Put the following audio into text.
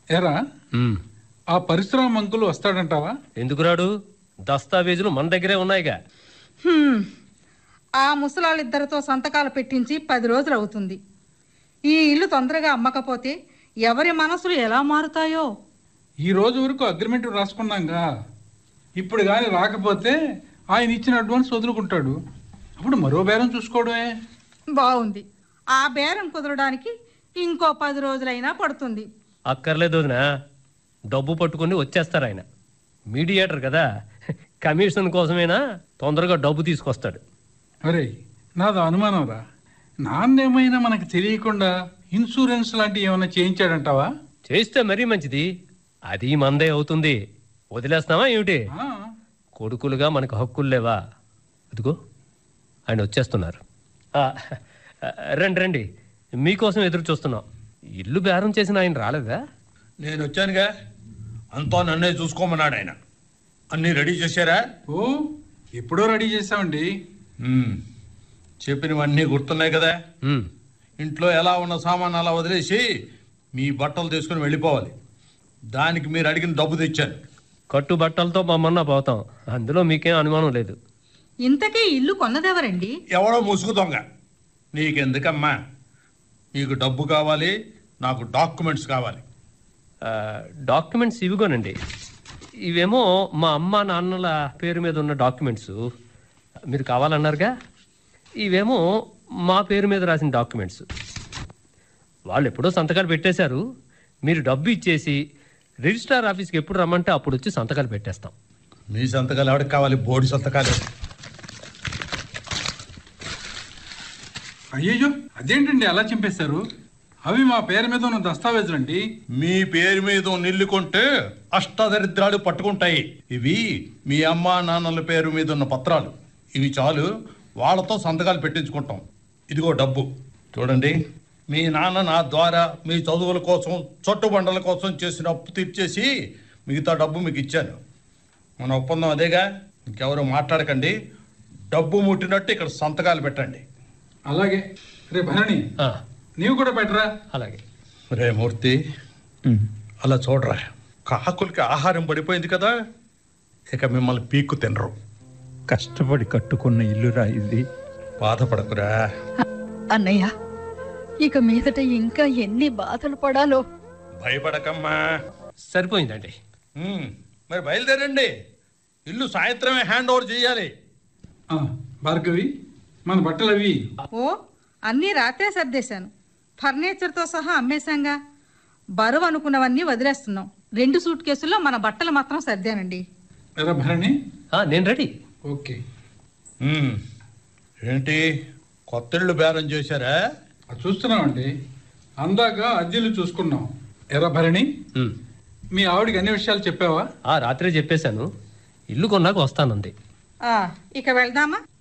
ఎరా ఉమ్. ఆ పరిశ్రమ అంకులు వస్తాడంటావా ఎందుకు రాడు దస్తావేజులు మన దగ్గరే ఉన్నాయిగా హ్మ్. ఆ ముసలాళ్ళిద్దరితో సంతకాలు పెట్టించి పది రోజులు అవుతుంది ఈ ఇల్లు తొందరగా అమ్మకపోతే ఎవరి మనసులు ఎలా మారుతాయో ఈ రోజు వరకు అగ్రిమెంట్ రాసుకున్నాంగా ఇప్పుడు కానీ రాకపోతే ఆయన ఇచ్చిన అడ్వాన్స్ వదులుకుంటాడు అప్పుడు మరో బేరం చూసుకోవడమే బాగుంది ఆ బేరం కుదరడానికి ఇంకో పది రోజులైనా పడుతుంది అక్కర్లేదు వదినా డబ్బు పట్టుకొని వచ్చేస్తారు ఆయన మీడియేటర్ కదా కమిషన్ కోసమైనా తొందరగా డబ్బు తీసుకొస్తాడు అరే నాది అనుమానం రా నాన్నేమైనా మనకు తెలియకుండా ఇన్సూరెన్స్ లాంటివి ఏమైనా చేయించాడంటావా చేస్తే మరీ మంచిది అది మందే అవుతుంది వదిలేస్తామా ఏమిటి ఆ, కొడుకులుగా మనకు హక్కులు లేవా అదిగో ఆయన వచ్చేస్తున్నారు ఆ, రండి రండి మీకోసం ఎదురు చూస్తున్నాం ఇల్లు బేరం చేసిన ఆయన రాలేదా నేను వచ్చానుగా అంతా నన్నే చూసుకోమన్నాడు ఆయన అన్నీ రెడీ చేశారా ఓ ఎప్పుడో రెడీ చేసామండి మ్మ్. చెప్పినవన్నీ గుర్తున్నాయి కదా ఉమ్, ఇంట్లో ఎలా ఉన్న సామాన్ అలా వదిలేసి మీ బట్టలు తీసుకుని వెళ్ళిపోవాలి దానికి మీరు అడిగిన డబ్బు తెచ్చాను కట్టు బట్టలతో మమ్మల్ని పోతాం అందులో మీకేం అనుమానం లేదు ఇంతకీ ఇల్లు కొన్నదెవరండి ఎవడో ముసుగు దొంగ నీకెందుకమ్మా నీకు డబ్బు కావాలి నాకు డాక్యుమెంట్స్ కావాలి ఆ, డాక్యుమెంట్స్ ఇవిగోనండి ఇవేమో మా అమ్మ నాన్నల పేరు మీద ఉన్న డాక్యుమెంట్స్ మీరు కావాలన్నారుగా ఇవేమో మా పేరు మీద రాసిన డాక్యుమెంట్స్ వాళ్ళు ఎప్పుడో సంతకాలు పెట్టేశారు మీరు డబ్బు ఇచ్చేసి రిజిస్ట్రార్ ఆఫీస్కి ఎప్పుడు రమ్మంటే అప్పుడు వచ్చి సంతకాలు పెట్టేస్తాం మీ సంతకాలు ఎవరికి కావాలి బోర్డు సంతకాలు అయ్యయ్యో అదేంటండి అలా చింపేశారు అవి మా పేరు మీద ఉన్న దస్తావేజులండి మీ పేరు మీద నిల్లు కొంటే అష్టదరిద్రాలు పట్టుకుంటాయి ఇవి మీ అమ్మ నాన్నల పేరు మీద ఉన్న పత్రాలు ఇవి చాలు వాళ్ళతో సంతకాలు పెట్టించుకుంటాం ఇదిగో డబ్బు చూడండి మీ నాన్న నా ద్వారా మీ చదువుల కోసం చొట్టుబండల కోసం చేసిన అప్పు తీర్చేసి మిగతా డబ్బు మీకు ఇచ్చాను మన ఒప్పందం అదేగా ఇంకెవరు మాట్లాడకండి డబ్బు ముట్టినట్టు ఇక్కడ సంతకాలు పెట్టండి అలాగే రే భరణి ఆ, నీవు కూడా పెట్టరా అలాగే రే మూర్తి అలా చూడరా కాకులకి ఆహారం పడిపోయింది కదా ఇక మిమ్మల్ని పీక్కు తినరు కష్టపడి కట్టుకున్న ఇల్లురా ఇది బాధపడకురా అన్నయ్య ఇక మీదట ఇంకా ఎన్ని బాధలు పడాలో భయపడకమ్మా సరిపోయిందండి ఉమ్, మరి బయలుదేరండి ఇల్లు సాయంత్రమే హ్యాండ్ ఓవర్ చేయాలి ఆ, భార్గవి మన బట్టలు అవి ఓ అన్నీ రాత్రే సర్దేశాను ఫర్నిచర్తో సహా అమ్మేశాంగా బరువు అనుకున్నవన్నీ వదిలేస్తున్నాం రెండు సూట్ కేసుల్లో మన బట్టలు మాత్రం సర్దానండి ఎరా భరణి ఆ, నేను రెడీ ఓకే ఉమ్, ఏంటి కొత్త ఇల్లు బేరం చేశారా అది చూస్తున్నామండి అందాక అద్దెలు చూసుకున్నాం ఎరా భరణి ఉమ్. మీ ఆవిడకి అన్ని విషయాలు చెప్పావా ఆ రాత్రే చెప్పేశాను ఇల్లు కొన్నాక వస్తానంది ఆ, ఇక వెళ్దామా